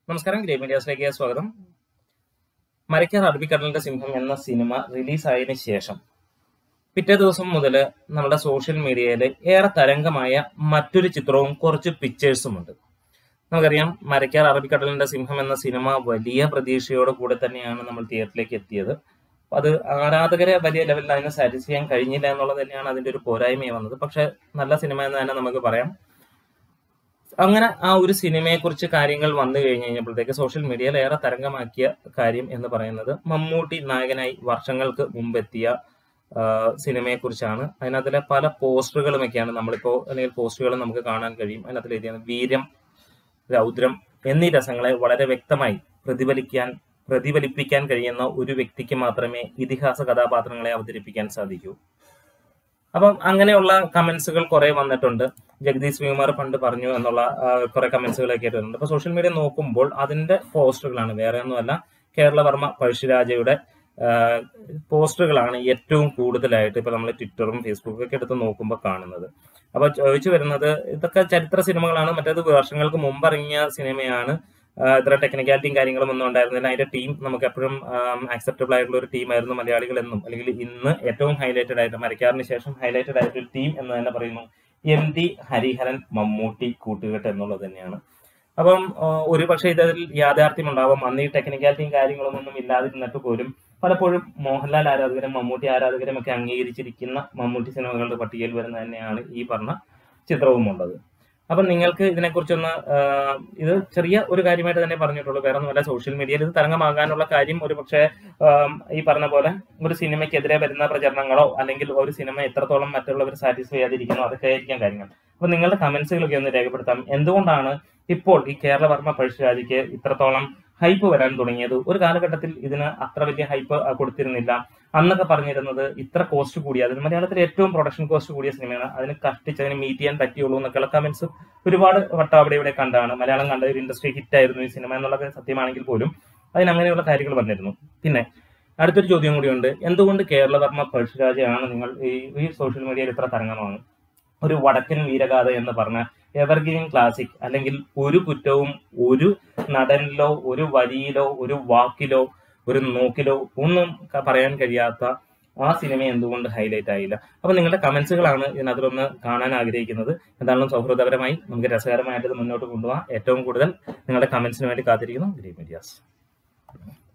നമസ്കാരം ഗ്രേ മീഡിയാസിലേക്ക് സ്വാഗതം മരക്കാർ അറബിക്കടലിന്റെ സിംഹം എന്ന സിനിമ റിലീസായതിനു ശേഷം പിറ്റേ ദിവസം മുതൽ നമ്മുടെ സോഷ്യൽ മീഡിയയിൽ ഏറെ തരംഗമായ മറ്റൊരു ചിത്രവും കുറച്ച് പിക്ചേഴ്സും ഉണ്ട് നമുക്കറിയാം മരക്കാർ അറബിക്കടലിന്റെ സിംഹം എന്ന സിനിമ വലിയ പ്രതീക്ഷയോടെ കൂടെ തന്നെയാണ് നമ്മൾ തിയേറ്ററിലേക്ക് എത്തിയത് അത് ആരാധകരെ വലിയ ലെവലിൽ അതിനെ സാറ്റിസ്ഫൈ ചെയ്യാൻ കഴിഞ്ഞില്ല എന്നുള്ളത് തന്നെയാണ് അതിന്റെ ഒരു പോരായ്മയെ വന്നത് പക്ഷെ നല്ല സിനിമ എന്ന് തന്നെ നമുക്ക് പറയാം അങ്ങനെ ആ ഒരു സിനിമയെ കുറിച്ച് കാര്യങ്ങൾ വന്നു കഴിഞ്ഞ് കഴിഞ്ഞപ്പോഴത്തേക്ക് സോഷ്യൽ മീഡിയയിൽ ഏറെ തരംഗമാക്കിയ കാര്യം എന്ന് പറയുന്നത് മമ്മൂട്ടി നായകനായി വർഷങ്ങൾക്ക് മുമ്പെത്തിയ സിനിമയെ കുറിച്ചാണ് അതിനകത്തിലെ പല പോസ്റ്ററുകളുമൊക്കെയാണ് നമ്മളിപ്പോ അല്ലെങ്കിൽ പോസ്റ്ററുകൾ നമുക്ക് കാണാൻ കഴിയും അതിനകത്തിൽ എഴുതിയാണ് വീര്യം രൗദ്രം എന്നീ രസങ്ങളെ വളരെ വ്യക്തമായി പ്രതിഫലിക്കാൻ പ്രതിഫലിപ്പിക്കാൻ കഴിയുന്ന ഒരു വ്യക്തിക്ക് മാത്രമേ ഇതിഹാസ കഥാപാത്രങ്ങളെ അവതരിപ്പിക്കാൻ സാധിക്കൂ അപ്പം അങ്ങനെയുള്ള കമന്റ്സുകൾ കുറെ വന്നിട്ടുണ്ട് ജഗദീഷ് വികുമാർ പണ്ട് പറഞ്ഞു എന്നുള്ള കുറെ കമന്റ്സുകളൊക്കെ വരുന്നുണ്ട് അപ്പൊ സോഷ്യൽ മീഡിയ നോക്കുമ്പോൾ അതിന്റെ പോസ്റ്ററുകളാണ് വേറെ ഒന്നുമല്ല കേരളവർമ്മ പഴശ്ശിരാജയുടെ പോസ്റ്ററുകളാണ് ഏറ്റവും കൂടുതലായിട്ട് ഇപ്പൊ നമ്മൾ ട്വിറ്ററും ഫേസ്ബുക്കും ഒക്കെ എടുത്ത് നോക്കുമ്പോൾ കാണുന്നത് അപ്പൊ ചോദിച്ചു വരുന്നത് ഇതൊക്കെ ചരിത്ര സിനിമകളാണ് മറ്റേത് വർഷങ്ങൾക്ക് മുമ്പ് ഇറങ്ങിയ സിനിമയാണ് ഇത്ര ടെക്നിക്കാലിറ്റിയും കാര്യങ്ങളും ഒന്നും ഉണ്ടായിരുന്നില്ല അതിന്റെ ടീം നമുക്ക് എപ്പോഴും ആക്സെപ്റ്റബിൾ ആയിട്ടുള്ള ഒരു ടീമായിരുന്നു മലയാളികൾ എന്നും അല്ലെങ്കിൽ ഇന്ന് ഏറ്റവും ഹൈലൈറ്റഡ് ആയിട്ട് മരക്കാറിന് ശേഷം ഹൈലൈറ്റഡ് ആയിട്ടൊരു ടീം എന്ന് തന്നെ പറയുന്നു എം ഡി ഹരിഹരൻ മമ്മൂട്ടി കൂട്ടുകെട്ട് എന്നുള്ളത് തന്നെയാണ് അപ്പം ഒരു പക്ഷേ ഇതിൽ യാഥാർത്ഥ്യം ഉണ്ടാവും അന്ന് ഈ ടെക്നിക്കാലിറ്റിയും കാര്യങ്ങളൊന്നും ഇല്ലാതിരുന്നിട്ട് പോലും പലപ്പോഴും മോഹൻലാൽ ആരാധകരും മമ്മൂട്ടി ആരാധകരും ഒക്കെ അംഗീകരിച്ചിരിക്കുന്ന മമ്മൂട്ടി സിനിമകളുടെ പട്ടികയിൽ വരുന്ന തന്നെയാണ് ഈ പറഞ്ഞ ചിത്രവും ഉള്ളത് അപ്പൊ നിങ്ങൾക്ക് ഇതിനെക്കുറിച്ചൊന്ന് ഇത് ചെറിയ ഒരു കാര്യമായിട്ട് തന്നെ പറഞ്ഞിട്ടുള്ളൂ വേറെ ഒന്നുമല്ല സോഷ്യൽ മീഡിയയിൽ ഇത് തരംഗമാകാനുള്ള കാര്യം ഒരു പക്ഷേ ഈ പറഞ്ഞ പോലെ ഒരു സിനിമയ്ക്കെതിരെ വരുന്ന പ്രചരണങ്ങളോ അല്ലെങ്കിൽ ഒരു സിനിമ എത്രത്തോളം മറ്റുള്ളവർ സാറ്റിസ്ഫൈ ചെയ്യാതിരിക്കുന്നോ അതൊക്കെ ആയിരിക്കാം കാര്യങ്ങൾ അപ്പൊ നിങ്ങളുടെ കമന്റ്സുകളൊക്കെ ഒന്ന് രേഖപ്പെടുത്താം എന്തുകൊണ്ടാണ് ഇപ്പോൾ ഈ കേരളവർമ്മ പഴശ്ശിരാജയ്ക്ക് ഇത്രത്തോളം ഹൈപ്പ് വരാൻ തുടങ്ങിയത് ഒരു കാലഘട്ടത്തിൽ ഇതിന് അത്ര വലിയ ഹൈപ്പ് കൊടുത്തിരുന്നില്ല അന്നൊക്കെ പറഞ്ഞിരുന്നത് ഇത്ര കോസ്റ്റ് കൂടിയ അതിന് മലയാളത്തിലെ ഏറ്റവും പ്രൊഡക്ഷൻ കോസ്റ്റ് കൂടിയ സിനിമയാണ് അതിന് കഷ്ടിച്ച് അതിന് മീറ്റ് ചെയ്യാൻ പറ്റിയുള്ളൂ എന്നൊക്കെയുള്ള കമന്റ്സ് ഒരുപാട് വട്ടം അവിടെ ഇവിടെ കണ്ടാണ് മലയാളം കണ്ട ഒരു ഇൻഡസ്ട്രി ഹിറ്റ് ആയിരുന്നു ഈ സിനിമ എന്നുള്ളത് സത്യമാണെങ്കിൽ പോലും അതിന് അങ്ങനെയുള്ള കാര്യങ്ങൾ വന്നിരുന്നു പിന്നെ അടുത്തൊരു ചോദ്യം കൂടിയുണ്ട് എന്തുകൊണ്ട് കേരളവർമ്മ പഴശ്ശിരാജയാണ് നിങ്ങൾ ഈ സോഷ്യൽ മീഡിയയിൽ ഇത്ര തരംഗമാണ് ഒരു വടക്കൻ വീരഗാഥ എന്ന് പറഞ്ഞ എവർഗ്രീൻ ക്ലാസിക് അല്ലെങ്കിൽ ഒരു കുറ്റവും ഒരു നടനിലോ ഒരു വരിയിലോ ഒരു വാക്കിലോ ഒരു നോക്കിലോ ഒന്നും പറയാൻ കഴിയാത്ത ആ സിനിമ എന്തുകൊണ്ട് ഹൈലൈറ്റ് ആയില്ല അപ്പൊ നിങ്ങളുടെ കമന്റ്സുകളാണ് ഇതിനകത്തൊന്ന് കാണാൻ ആഗ്രഹിക്കുന്നത് എന്താണെങ്കിലും സൗഹൃദപരമായി നമുക്ക് രസകരമായിട്ട് മുന്നോട്ട് കൊണ്ടുപോകാം ഏറ്റവും കൂടുതൽ നിങ്ങളുടെ കമന്റ്സിന് വേണ്ടി കാത്തിരിക്കുന്നു ഗ്രീൻ മീഡിയാസ്